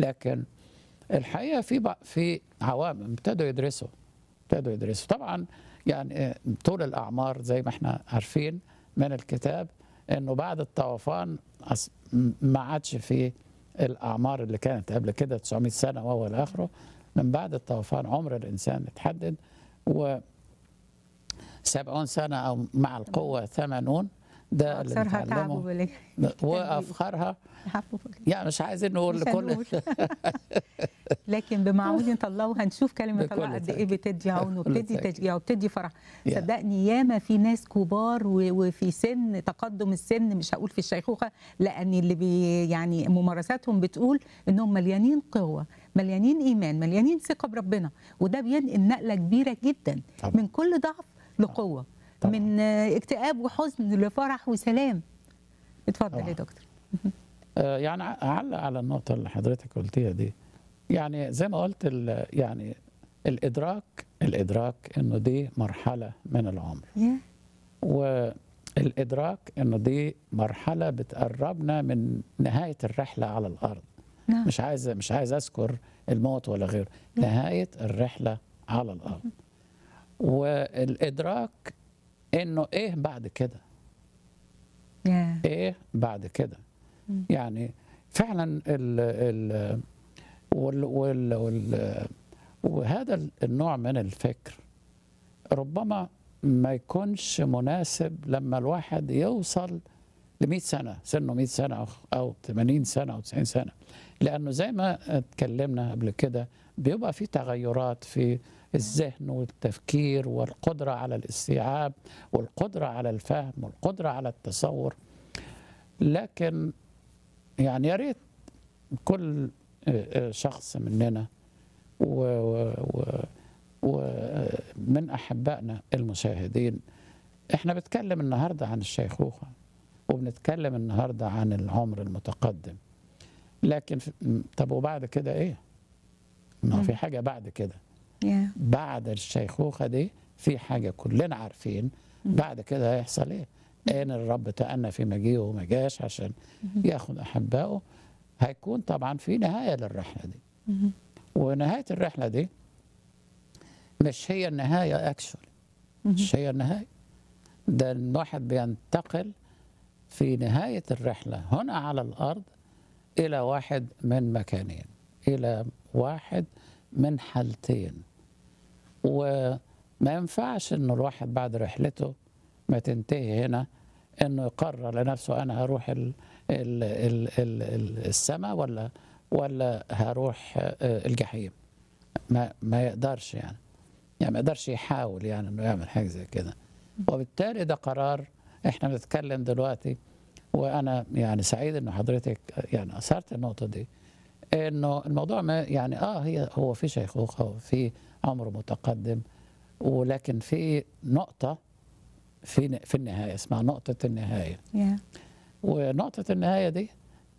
لكن الحقيقه في بق- في عوامل ابتدوا يدرسوا ابتدوا يدرسوا طبعا يعني آه، طول الاعمار زي ما احنا عارفين من الكتاب انه بعد الطوفان أص- م- ما عادش في الاعمار اللي كانت قبل كده 900 سنه وهو الى اخره من بعد الطوفان عمر الانسان اتحدد و 70 سنه او مع القوه 80 ده اللي اكثرها تعب نتعلمه وبلاء وافخرها يعني مش عايزين نقول مش لكل هنقول. لكن بمعونة الله وهنشوف كلمة بكل الله قد ايه تأكيد. بتدي عون بكل وبتدي تأكيد. تشجيع وبتدي فرح يا. صدقني ياما في ناس كبار و- وفي سن تقدم السن مش هقول في الشيخوخة لأن اللي بي يعني ممارساتهم بتقول إنهم مليانين قوة مليانين إيمان مليانين ثقة بربنا وده بينقل نقلة كبيرة جدا طبعا. من كل ضعف لقوة طبعا. من آه، اكتئاب وحزن لفرح وسلام اتفضل طبعا. يا دكتور آه، يعني ع- اعلق على النقطه اللي حضرتك قلتيها دي يعني زي ما قلت ال- يعني الادراك الادراك انه دي مرحله من العمر يا والادراك انه دي مرحله بتقربنا من نهايه الرحله على الارض نعم مش عايز مش عايز اذكر الموت ولا غيره نعم. نهايه الرحله على الارض والادراك انه ايه بعد كده يا ايه بعد كده مم. يعني فعلا ال ال وال وال وال وهذا النوع من الفكر ربما ما يكونش مناسب لما الواحد يوصل ل 100 سنه سنه 100 سنه أو- او 80 سنه او 90 سنه لانه زي ما اتكلمنا قبل كده بيبقى في تغيرات في الذهن والتفكير والقدره على الاستيعاب والقدره على الفهم والقدره على التصور لكن يعني يا ريت كل آه، آه، شخص مننا ومن احبائنا المشاهدين احنا بنتكلم النهارده عن الشيخوخه وبنتكلم النهارده عن العمر المتقدم لكن في- م- طب وبعد كده ايه؟ ما هو في حاجه بعد كده يا بعد الشيخوخه دي في حاجه كلنا عارفين بعد كده هيحصل ايه؟ ان الرب تأنى في مجيئه وما جاش عشان ياخد احبائه هيكون طبعا في نهايه للرحله دي مهم. ونهايه الرحله دي مش هي النهايه اكشولي مش هي النهايه ده الواحد بينتقل في نهايه الرحله هنا على الارض الى واحد من مكانين الى واحد من حالتين وما ينفعش انه الواحد بعد رحلته ما تنتهي هنا انه يقرر لنفسه انا هروح ال ال ال ال ال السماء ولا ولا هروح آه، الجحيم ما ما يقدرش يعني يعني ما يقدرش يحاول يعني انه يعمل حاجه زي كده وبالتالي ده قرار احنا بنتكلم دلوقتي وانا يعني سعيد انه حضرتك يعني اثرت النقطه دي انه الموضوع ما يعني اه هي هو في شيخوخه وفي عمر متقدم ولكن في نقطه في في النهايه اسمها نقطه النهايه يا ونقطة النهاية دي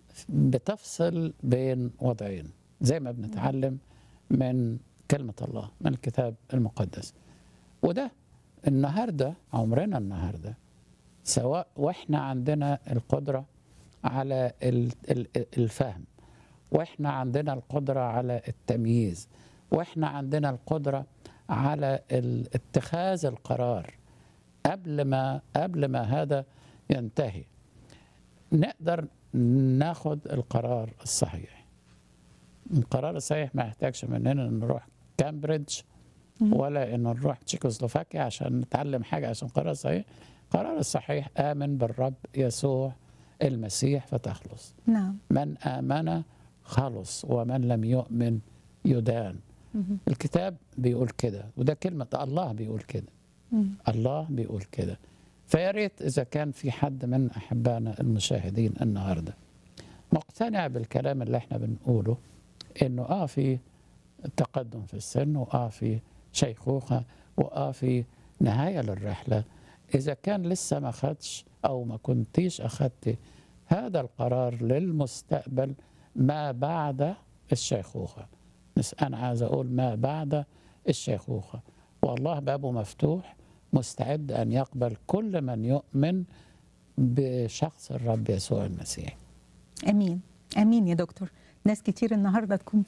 بتفصل بين وضعين زي ما بنتعلم من كلمة الله من الكتاب المقدس وده النهاردة عمرنا النهاردة سواء واحنا عندنا القدرة على ال- ال- الفهم واحنا عندنا القدرة على التمييز واحنا عندنا القدرة على ال- اتخاذ القرار قبل ما قبل ما هذا ينتهي نقدر ناخد القرار الصحيح القرار الصحيح ما يحتاجش مننا ان نروح كامبريدج ولا ان نروح تشيكوسلوفاكيا عشان نتعلم حاجه عشان القرار صحيح القرار الصحيح امن بالرب يسوع المسيح فتخلص نعم من امن خلص ومن لم يؤمن يدان مهم. الكتاب بيقول كده وده كلمه الله بيقول كده مم. الله بيقول كده فيا ريت اذا كان في حد من احبائنا المشاهدين النهارده مقتنع بالكلام اللي احنا بنقوله انه اه في تقدم في السن واه في شيخوخه واه في نهايه للرحله اذا كان لسه ما خدش او ما كنتيش اخدت هذا القرار للمستقبل ما بعد الشيخوخه بس انا عايز اقول ما بعد الشيخوخه والله بابه مفتوح مستعد ان يقبل كل من يؤمن بشخص الرب يسوع المسيح امين امين يا دكتور ناس كتير النهارده تكون